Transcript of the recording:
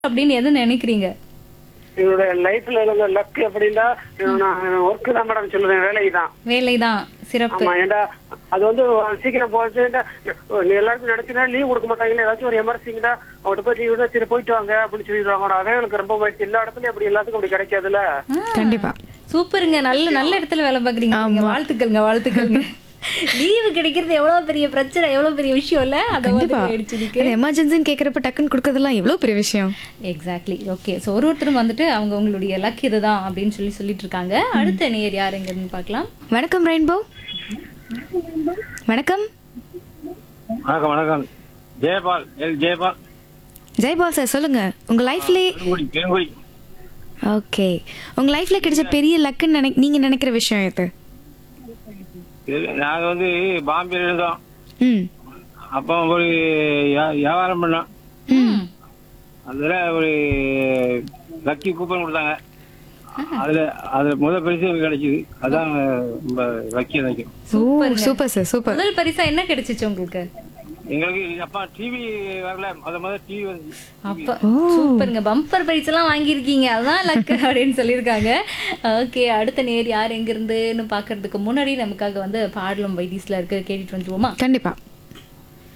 அப்படின்னு எது நினைக்கிறீங்க என்னோட லைஃப்ல இருந்த லக் எப்படின்னா நான் ஒர்க் தான் மேடம் சொல்லுவேன் வேலை தான் வேலைதான் சிறப்பு ஆமா ஏன்டா அது வந்து சீக்கிரம் போச்சுன்னா எல்லாருக்கும் நினைச்சுனா லீவ் கொடுக்க மாட்டாங்க ஏதாச்சும் ஒரு எமர்ஜென்சிங்கடா அவங்கள்ட்ட போய் லீவ் சரி போயிட்டு வாங்க அப்படின்னு சொல்லிடுவாங்க அதான் எனக்கு ரொம்ப போயிடுச்சு எல்லா இடத்துலயும் அப்படி எல்லாத்துக்கும் அப்படி கிடைக்காதுல்ல கண்டிப்பா சூப்பருங்க நல்ல நல்ல இடத்துல வேலை பாக்குறீங்க நீங்க. வாழ்த்துக்கள்ங்க வாழ்த்துக்கள்ங்க லீவு கிடைக்கிறது எவ்வளவு பெரிய பிரச்சனை எவ்வளவு பெரிய விஷயம் இல்ல அத கண்டிப்பா ஆயிடுச்சு எமர்ஜென்சின்னு கேக்குறப்ப டக்குன்னு கொடுக்கறதெல்லாம் எவ்வளவு பெரிய விஷயம் எக்ஸாக்ட்லி ஓகே ஸோ ஒரு ஒருத்தரும் வந்துட்டு அவங்க உங்களுடைய லக் இதுதான் அப்படின்னு சொல்லி சொல்லிட்டு இருக்காங்க அடுத்த நேர் யாருங்கன்னு பார்க்கலாம் வணக்கம் ரெயின்போ வணக்கம் வணக்கம் வணக்கம் ஜெயபால் எல் ஜெயபால் ஜெய்பால் சார் சொல்லுங்க உங்க லைஃப்ல பெருங்குடி பெருங்குடி ஓகே உங்க லைஃப்ல கிடைச்ச பெரிய லக்குன்னு நினை நீங்க நினைக்கிற விஷயம் எது இது நாங்க வந்து பாம்பேல இருந்தோம் ம் அப்போ ஒரு வியா- வியாபாரம் பண்ணோம் ம் அதுல ஒரு லக்கி கூப்பன் கொடுத்தாங்க அதுல அதுல முதல் பரிசு எனக்கு கிடைச்சது அதான் ரொம்ப லக்கி நினைக்கும் ஓ சூப்பர் சார் சூப்பர் முதல் பரிசா என்ன கிடைச்சிச்சு உங்களுக்கு எங்களுக்கு அப்பா டிவி வரல முத முதல் டிவி வந்து அப்ப சூப்பருங்க பம்பர் பரிசு எல்லாம் வாங்கியிருக்கீங்க அதான் லக் அப்படின்னு சொல்லியிருக்காங்க ஓகே அடுத்த நேர் யார் எங்க இருந்துன்னு பாக்குறதுக்கு முன்னாடி நமக்காக வந்து பாடலும் வைத்தீஸ்ல இருக்கு கேட்டுட்டு வந்துருவோமா கண்டிப்பா